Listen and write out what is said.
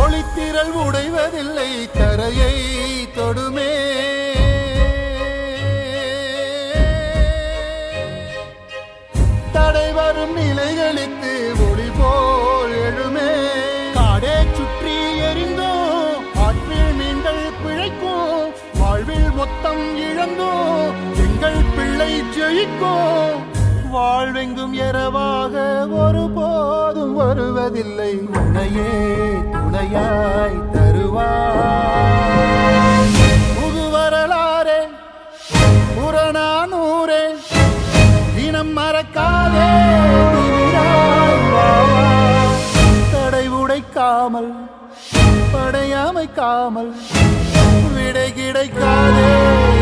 ஒளித்திரள் உடைவதில்லை கரையை தொடுமே தடை வரும் நிலைகளுக்கு ஒளி போல் எழுமே காடே சுற்றி எரிந்தோ ஆற்றில் மீன்கள் பிழைக்கும் வாழ்வில் மொத்தம் இழந்தோ எங்கள் பிள்ளை ஜெயிக்கும் வாழ்வெங்கும் இரவாக ஒருபோதும் வருவதில்லை உனையே துணையாய் தருவாய் புது வரலாறே புறநானூரே தினம் மறக்காதே திமிராய் வா, வா. தடை உடைக்காமல் படையமைக்காமல் விடை கிடைக்காதே